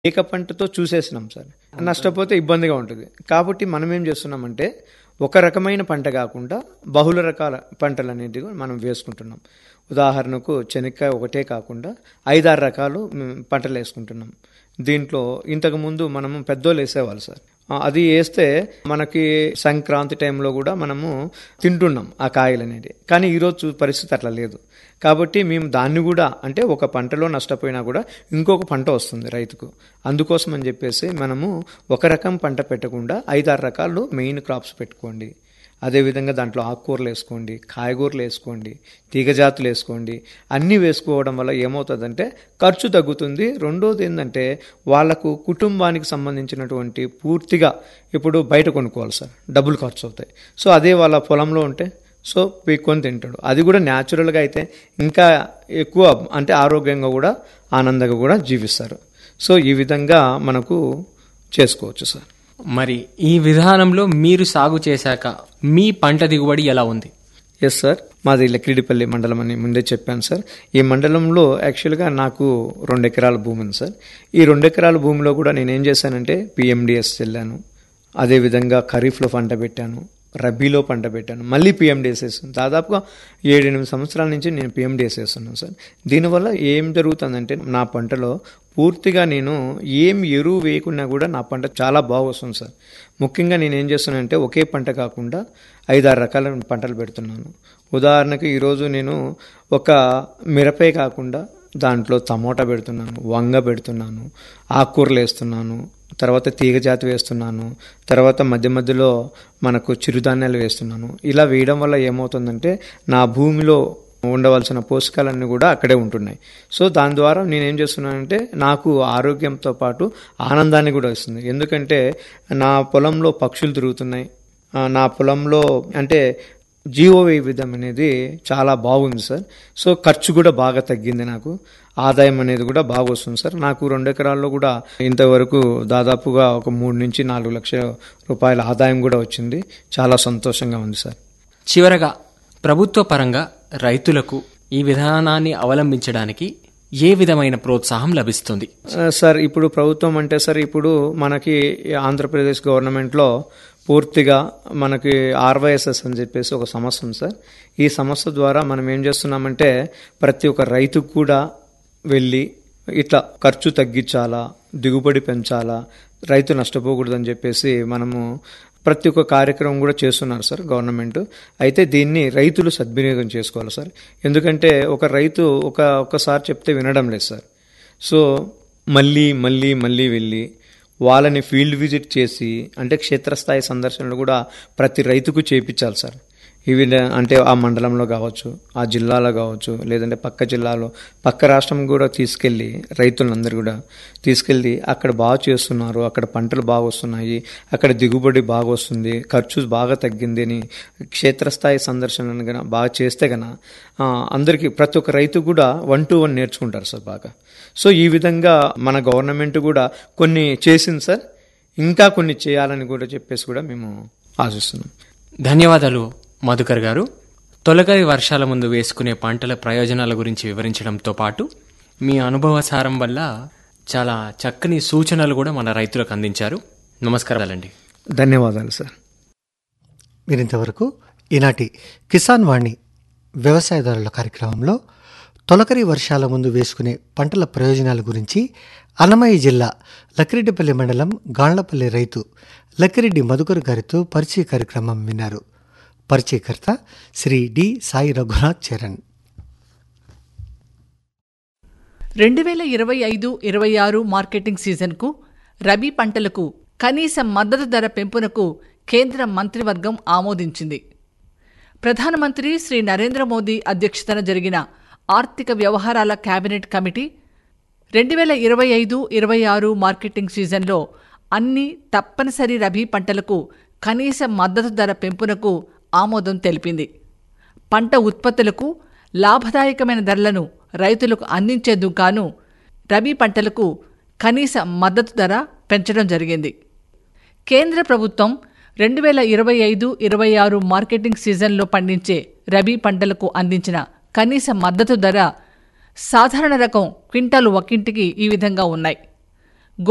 ఏక పంటతో చూసేసినాం సార్ నష్టపోతే ఇబ్బందిగా ఉంటుంది కాబట్టి మనం ఏం చేస్తున్నామంటే ఒక రకమైన పంట కాకుండా బహుళ రకాల పంటలు అనేటివి మనం వేసుకుంటున్నాం ఉదాహరణకు శనక్కాయ ఒకటే కాకుండా ఐదారు రకాలు మ్, పంటలు వేసుకుంటున్నాం దీంట్లో ఇంతకుముందు మనము పెద్దోళ్ళు వేసేవాళ్ళు సార్ ఆ, అది వేస్తే మనకి సంక్రాంతి టైంలో కూడా మనము తింటున్నాం ఆ కాయలు అనేది కానీ ఈరోజు చూ- పరిస్థితి అట్లా లేదు కాబట్టి మేము దాన్ని కూడా అంటే ఒక పంటలో నష్టపోయినా కూడా ఇంకొక పంట వస్తుంది రైతుకు అందుకోసం అని చెప్పేసి మనము ఒక రకం పంట పెట్టకుండా ఐదారు రకాలు మెయిన్ క్రాప్స్ పెట్టుకోండి అదేవిధంగా దాంట్లో ఆకుకూరలు వేసుకోండి కాయగూరలు వేసుకోండి తీగజాతులు వేసుకోండి అన్నీ వేసుకోవడం వల్ల ఏమవుతుందంటే ఖర్చు తగ్గుతుంది రెండోది ఏంటంటే వాళ్ళకు కుటుంబానికి సంబంధించినటువంటి పూర్తిగా ఇప్పుడు బయట కొనుక్కోవాలి సార్ డబ్బులు ఖర్చు అవుతాయి సో అదే వాళ్ళ పొలంలో ఉంటే సో పీక్కొని తింటాడు అది కూడా న్యాచురల్గా అయితే ఇంకా ఎక్కువ అంటే ఆరోగ్యంగా కూడా ఆనందంగా కూడా జీవిస్తారు సో ఈ విధంగా మనకు చేసుకోవచ్చు సార్ మరి ఈ విధానంలో మీరు సాగు చేశాక మీ పంట దిగుబడి ఎలా ఉంది ఎస్ సార్ మాది లక్కిడిపల్లి మండలం అని ముందే చెప్పాను సార్ ఈ మండలంలో యాక్చువల్గా నాకు రెండు ఎకరాల భూమి ఉంది సార్ ఈ రెండు ఎకరాల భూమిలో కూడా నేను ఏం చేశానంటే పిఎండిఎస్ వెళ్ళాను అదేవిధంగా ఖరీఫ్లో పంట పెట్టాను రబీలో పంట పెట్టాను మళ్ళీ పిఎండిఎస్ వేస్తాను దాదాపుగా ఏడెనిమిది సంవత్సరాల నుంచి నేను పిఎండిఎస్ వేస్తున్నాను సార్ దీనివల్ల ఏం జరుగుతుందంటే నా పంటలో పూర్తిగా నేను ఏం ఎరువు వేయకున్నా కూడా నా పంట చాలా బాగా వస్తుంది సార్ ముఖ్యంగా నేను ఏం చేస్తున్నానంటే ఒకే పంట కాకుండా ఐదారు రకాల పంటలు పెడుతున్నాను ఉదాహరణకు ఈరోజు నేను ఒక మిరపే కాకుండా దాంట్లో టమోటా పెడుతున్నాను వంగ పెడుతున్నాను ఆకుకూరలు వేస్తున్నాను తర్వాత తీగ జాతి వేస్తున్నాను తర్వాత మధ్య మధ్యలో మనకు చిరుధాన్యాలు వేస్తున్నాను ఇలా వేయడం వల్ల ఏమవుతుందంటే నా భూమిలో ఉండవలసిన పోషకాలన్నీ కూడా అక్కడే ఉంటున్నాయి సో దాని ద్వారా నేనేం చేస్తున్నానంటే నాకు ఆరోగ్యంతో పాటు ఆనందాన్ని కూడా వస్తుంది ఎందుకంటే నా పొలంలో పక్షులు తిరుగుతున్నాయి ఆ, నా పొలంలో అంటే జీవో విధం అనేది చాలా బాగుంది సార్ సో ఖర్చు కూడా బాగా తగ్గింది నాకు ఆదాయం అనేది కూడా బాగా వస్తుంది సార్ నాకు రెండు ఎకరాల్లో కూడా ఇంతవరకు దాదాపుగా ఒక మూడు నుంచి నాలుగు లక్షల రూపాయల ఆదాయం కూడా వచ్చింది చాలా సంతోషంగా ఉంది సార్ చివరగా ప్రభుత్వ పరంగా రైతులకు ఈ విధానాన్ని అవలంబించడానికి ఏ విధమైన ప్రోత్సాహం లభిస్తుంది ఆ, సార్ ఇప్పుడు ప్రభుత్వం అంటే సార్ ఇప్పుడు మనకి ఆంధ్రప్రదేశ్ గవర్నమెంట్లో పూర్తిగా మనకి ఆర్వైఎస్ఎస్ అని చెప్పేసి ఒక సమస్య ఉంది సార్ ఈ సమస్య ద్వారా మనం ఏం చేస్తున్నామంటే ప్రతి ఒక్క రైతుకు కూడా వెళ్ళి ఇట్లా ఖర్చు తగ్గించాలా దిగుబడి పెంచాలా రైతు నష్టపోకూడదని చెప్పేసి మనము ప్రతి ఒక్క కార్యక్రమం కూడా చేస్తున్నారు సార్ గవర్నమెంట్ అయితే దీన్ని రైతులు సద్వినియోగం చేసుకోవాలి సార్ ఎందుకంటే ఒక రైతు ఒక ఒకసారి చెప్తే వినడం లేదు సార్ సో మళ్ళీ మళ్ళీ మళ్ళీ వెళ్ళి వాళ్ళని ఫీల్డ్ విజిట్ చేసి అంటే క్షేత్రస్థాయి సందర్శనలు కూడా ప్రతి రైతుకు చేపించాలి సార్ ఇవి అంటే ఆ మండలంలో కావచ్చు ఆ జిల్లాలో కావచ్చు లేదంటే పక్క జిల్లాలో పక్క రాష్ట్రం కూడా తీసుకెళ్ళి రైతులందరూ కూడా తీసుకెళ్ళి అక్కడ బాగా చేస్తున్నారు అక్కడ పంటలు బాగా వస్తున్నాయి అక్కడ దిగుబడి బాగా వస్తుంది ఖర్చు బాగా తగ్గింది అని క్షేత్రస్థాయి సందర్శనలు గన బాగా చేస్తే గన ఆ, అందరికీ ప్రతి ఒక్క రైతు కూడా వన్ టు వన్ నేర్చుకుంటారు సార్ బాగా సో ఈ విధంగా మన గవర్నమెంట్ కూడా కొన్ని చేసింది సార్ ఇంకా కొన్ని చేయాలని కూడా చెప్పేసి కూడా మేము ఆశిస్తున్నాం ధన్యవాదాలు మధుకర్ గారు తొలకరి వర్షాల ముందు వేసుకునే పంటల ప్రయోజనాల గురించి వివరించడంతో పాటు మీ అనుభవసారం వల్ల చాలా చక్కని సూచనలు కూడా మన రైతులకు అందించారు నమస్కారాలండి ధన్యవాదాలు సార్ మీరింతవరకు ఈనాటి కిసాన్ వాణి వ్యవసాయదారుల కార్యక్రమంలో తొలకరి వర్షాల ముందు వేసుకునే పంటల ప్రయోజనాల గురించి అన్నమయ్య జిల్లా లక్కిరెడ్డిపల్లి మండలం గాళ్లపల్లి రైతు లక్కిరెడ్డి మధుకర్ గారితో పరిచయ కార్యక్రమం విన్నారు పరిచయకర్త శ్రీ డి సాయి రఘునాథ్ చరణ్ రెండు వేల ఇరవై ఐదు ఇరవై ఆరు మార్కెటింగ్ సీజన్కు రబీ పంటలకు కనీస మద్దతు ధర పెంపునకు కేంద్ర మంత్రివర్గం ఆమోదించింది ప్రధానమంత్రి శ్రీ నరేంద్ర మోదీ అధ్యక్షతన జరిగిన ఆర్థిక వ్యవహారాల కేబినెట్ కమిటీ రెండు వేల ఇరవై ఐదు ఇరవై ఆరు మార్కెటింగ్ సీజన్లో అన్ని తప్పనిసరి రబీ పంటలకు కనీస మద్దతు ధర పెంపునకు ఆమోదం తెలిపింది పంట ఉత్పత్తులకు లాభదాయకమైన ధరలను రైతులకు అందించేందుకు గాను రబీ పంటలకు కనీస మద్దతు ధర పెంచడం జరిగింది కేంద్ర ప్రభుత్వం రెండు వేల ఇరవై ఐదు ఇరవై ఆరు మార్కెటింగ్ సీజన్లో పండించే రబీ పంటలకు అందించిన కనీస మద్దతు ధర సాధారణ రకం క్వింటాలు ఒక్కింటికి ఈ విధంగా ఉన్నాయి